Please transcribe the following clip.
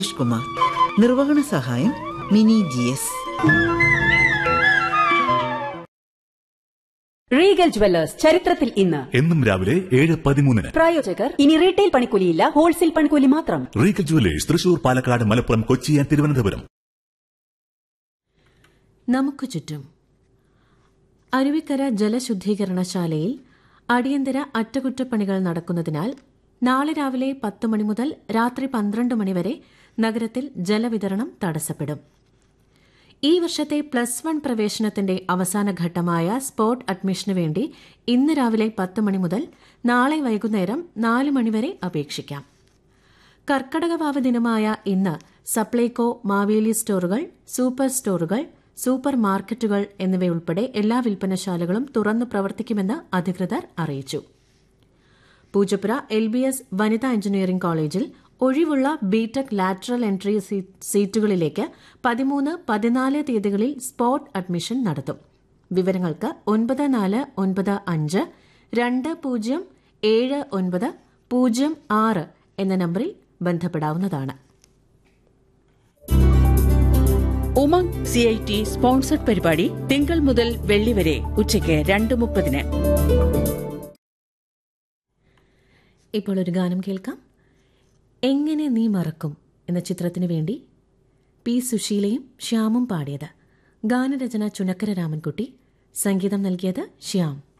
സുരേഷ് കുമാർ നിർവഹണ സഹായം Mini G S Regal jewellers ചരിത്രത്തിൽ ഇന്ന് എന്നും രാവിലെ ഏഴ് പതിമൂന്നിന് പ്രായോജകർ ഇനി റീറ്റെയിൽ പണിക്കൂലിയില്ല ഹോൾസെയിൽ പണിക്കൂലി മാത്രം Regal jewellers Thrissur Palakkad Malappuram Kochi and Thiruvananthapuram നമുക്ക് ചുറ്റും അരുവിക്കര ജലശുദ്ധീകരണശാലയിൽ അടിയന്തര അറ്റകുറ്റപ്പണികൾ നടക്കുന്നതിനാൽ നാളെ രാവിലെ പത്ത് മണി മുതൽ രാത്രി പന്ത്രണ്ട് മണിവരെ നഗരത്തിൽ ജലവിതരണം തടസ്സപ്പെടും ഈ വർഷത്തെ പ്ലസ് വൺ പ്രവേശനത്തിന്റെ അവസാന ഘട്ടമായ സ്പോട്ട് അഡ്മിഷനു വേണ്ടി ഇന്ന് രാവിലെ പത്ത് മണി മുതൽ നാളെ വൈകുന്നേരം നാല് മണിവരെ അപേക്ഷിക്കാം കർക്കടകവാവ് ദിനമായ ഇന്ന് സപ്ലൈകോ മാവേലി സ്റ്റോറുകൾ സൂപ്പർ സ്റ്റോറുകൾ സൂപ്പർ മാർക്കറ്റുകൾ എന്നിവയുൾപ്പെടെ എല്ലാ വിൽപ്പനശാലകളും തുറന്നു പ്രവർത്തിക്കുമെന്ന് അധികൃതർ അറിയിച്ചു പൂജപ്പുര എൽ ബി എസ് വനിതാ എഞ്ചിനീയറിംഗ് കോളേജിൽ ഒഴിവുള്ള ബിടെക് ലാറ്ററൽ എൻട്രി സീ- സീറ്റുകളിലേക്ക് പതിമൂന്ന് പതിനാല് തീയതികളിൽ സ്പോട്ട് അഡ്മിഷൻ നടത്തും വിവരങ്ങൾക്ക് ഒൻപത് നാല് ഒൻപത് അഞ്ച് രണ്ട് പൂജ്യം ഏഴ് ഒൻപത് പൂജ്യം ആറ് എന്ന നമ്പറിൽ ബന്ധപ്പെടാവുന്നതാണ് Umang C I T sponsored പരിപാടി തിങ്കൾ മുതൽ വെള്ളി വരെ ഉച്ചയ്ക്ക് രണ്ട് മുപ്പതിന് ഇപ്പോൾ ഒരു ഗാനം കേൾക്കാം എങ്ങനെ നീ മറക്കും എന്ന ചിത്രത്തിനു വേണ്ടി പി സുശീലയും ശ്യാമും പാടിയത് ഗാനരചന ചുനക്കര രാമൻകുട്ടി സംഗീതം നൽകിയത് ശ്യാം